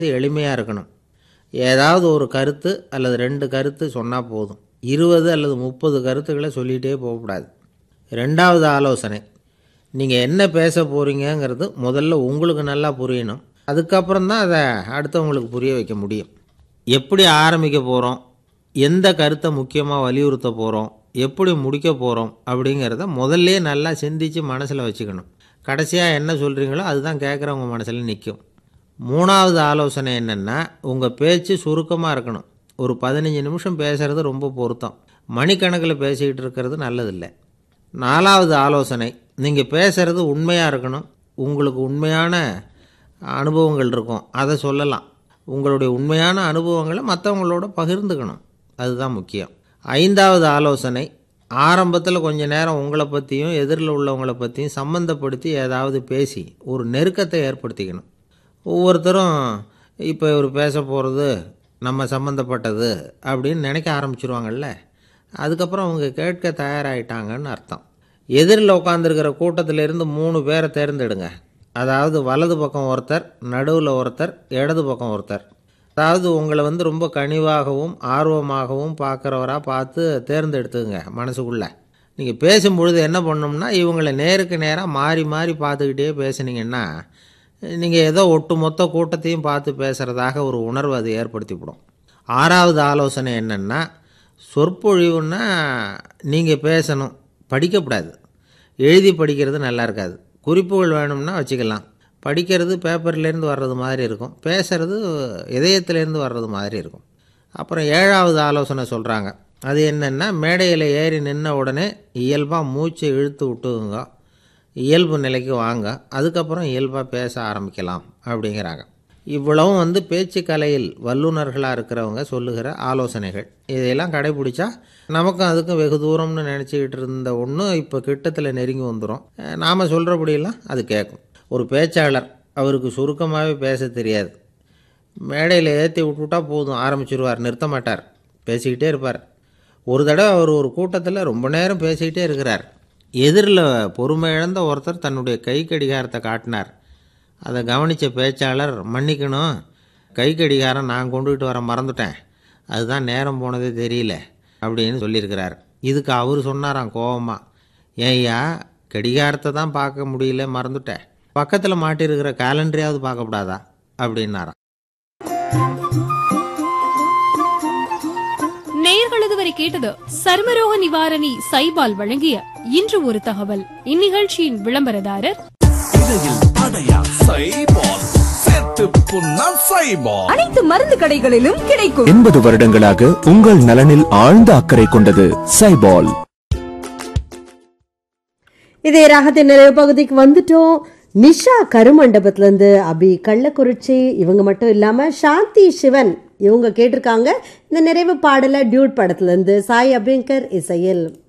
எளிமையாக இருக்கணும் ஏதாவது ஒரு கருத்து அல்லது ரெண்டு கருத்து சொன்னால் போதும் இருபது அல்லது முப்பது கருத்துக்களை சொல்லிகிட்டே போகக்கூடாது ரெண்டாவது ஆலோசனை நீங்கள் என்ன பேச போகிறீங்கங்கிறது முதல்ல உங்களுக்கு நல்லா புரியணும் அதுக்கப்புறம் தான் அதை அடுத்தவங்களுக்கு புரிய வைக்க முடியும் எப்படி ஆரம்பிக்க போகிறோம் எந்த கருத்தை முக்கியமாக வலியுறுத்த போகிறோம் எப்படி முடிக்க போகிறோம் அப்படிங்கிறத முதல்லே நல்லா சிந்தித்து மனசில் வச்சுக்கணும் கடைசியாக என்ன சொல்கிறீங்களோ அதுதான் கேட்குறவங்க மனசில் நிற்கும் மூணாவது ஆலோசனை என்னென்னா உங்கள் பேச்சு சுருக்கமாக இருக்கணும் ஒரு பதினஞ்சு நிமிஷம் பேசுகிறது ரொம்ப பொருத்தம் மணிக்கணக்கில் பேசிக்கிட்டு இருக்கிறது நல்லதில்லை நாலாவது ஆலோசனை நீங்கள் பேசுகிறது உண்மையாக இருக்கணும் உங்களுக்கு உண்மையான அனுபவங்கள் இருக்கும் அதை சொல்லலாம் உங்களுடைய உண்மையான அனுபவங்களை மற்றவங்களோட பகிர்ந்துக்கணும் அதுதான் முக்கியம் ஐந்தாவது ஆலோசனை ஆரம்பத்தில் கொஞ்ச நேரம் உங்களை பற்றியும் எதிரில் உள்ளவங்களை பற்றியும் சம்மந்தப்படுத்தி ஏதாவது பேசி ஒரு நெருக்கத்தை ஏற்படுத்திக்கணும் ஒவ்வொருத்தரும் இப்போ இவர் பேச போகிறது நம்ம சம்மந்தப்பட்டது அப்படின்னு நினைக்க ஆரம்பிச்சிருவாங்கல்ல அதுக்கப்புறம் அவங்க கேட்க தயாராகிட்டாங்கன்னு அர்த்தம் எதிரில் உட்காந்துருக்கிற கூட்டத்திலேருந்து மூணு பேரை தேர்ந்தெடுங்க அதாவது வலது பக்கம் ஒருத்தர் நடுவில் ஒருத்தர் இடது பக்கம் ஒருத்தர் அதாவது உங்களை வந்து ரொம்ப கனிவாகவும் ஆர்வமாகவும் பார்க்குறவராக பார்த்து தேர்ந்தெடுத்துங்க மனசுக்குள்ளே நீங்கள் பேசும்பொழுது என்ன பண்ணணும்னா இவங்களை நேருக்கு நேராக மாறி மாறி பார்த்துக்கிட்டே பேசுனீங்கன்னா நீங்கள் ஏதோ ஒட்டு மொத்த கூட்டத்தையும் பார்த்து பேசுகிறதாக ஒரு உணர்வு அது ஏற்படுத்திவிடும் ஆறாவது ஆலோசனை என்னென்னா சொற்பொழிவுன்னா நீங்கள் பேசணும் படிக்கக்கூடாது எழுதி படிக்கிறது நல்லா இருக்காது குறிப்புகள் வேணும்னா வச்சுக்கலாம் படிக்கிறது பேப்பர்லேருந்து வர்றது மாதிரி இருக்கும் பேசுகிறது இதயத்துலேருந்து வர்றது மாதிரி இருக்கும் அப்புறம் ஏழாவது ஆலோசனை சொல்கிறாங்க அது என்னென்னா மேடையில் ஏறி நின்ன உடனே இயல்பாக மூச்சை இழுத்து விட்டுங்க இயல்பு நிலைக்கு வாங்க அதுக்கப்புறம் இயல்பாக பேச ஆரம்பிக்கலாம் அப்படிங்கிறாங்க இவ்வளவும் வந்து பேச்சு கலையில் வல்லுநர்களாக இருக்கிறவங்க சொல்லுகிற ஆலோசனைகள் இதையெல்லாம் கடைபிடிச்சா நமக்கும் அதுக்கும் வெகு தூரம்னு நினச்சிக்கிட்டு இருந்த ஒன்று இப்போ கிட்டத்தில் நெருங்கி வந்துடும் நாம் சொல்கிறபடியெல்லாம் அது கேட்கும் ஒரு பேச்சாளர் அவருக்கு சுருக்கமாகவே பேச தெரியாது மேடையில் ஏற்றி விட்டுவிட்டா போதும் ஆரம்பிச்சிருவார் நிறுத்த மாட்டார் பேசிக்கிட்டே இருப்பார் ஒரு தடவை அவர் ஒரு கூட்டத்தில் ரொம்ப நேரம் பேசிக்கிட்டே இருக்கிறார் எதிரில் பொறுமை இழந்த ஒருத்தர் தன்னுடைய கை கடிகாரத்தை காட்டினார் அதை கவனித்த பேச்சாளர் மன்னிக்கணும் கை கடிகாரம் நான் கொண்டுகிட்டு வர மறந்துட்டேன் அதுதான் நேரம் போனதே தெரியல அப்படின்னு சொல்லியிருக்கிறார் இதுக்கு அவர் சொன்னாராம் கோபமாக ஏய்யா கடிகாரத்தை தான் பார்க்க முடியல மறந்துட்டேன் பக்கத்தில் மாட்டியிருக்கிற கேலண்டரையாவது பார்க்கக்கூடாதா அப்படின்னாராம் நேயர்கள் இதுவரை கேட்டது சர்மரோக நிவாரணி சைபால் வழங்கிய இன்று ஒரு தகவல் இந்நிகழ்ச்சியின் விளம்பரதாரர் இடையில் அடையா சைபால் சேர்த்து புண்ணா சைபால் அனைத்து மருந்து கடைகளிலும் கிடைக்கும் எண்பது வருடங்களாக உங்கள் நலனில் ஆழ்ந்த அக்கறை கொண்டது சைபால் இதே ராகத்தின் நிறைவு பகுதிக்கு வந்துட்டோம் நிஷா கருமண்டபத்துல இருந்து அபி கள்ளக்குறிச்சி இவங்க மட்டும் இல்லாம சாந்தி சிவன் இவங்க கேட்டிருக்காங்க இந்த நிறைவு பாடல டியூட் படத்துல இருந்து சாய் அபிங்கர் இசையில்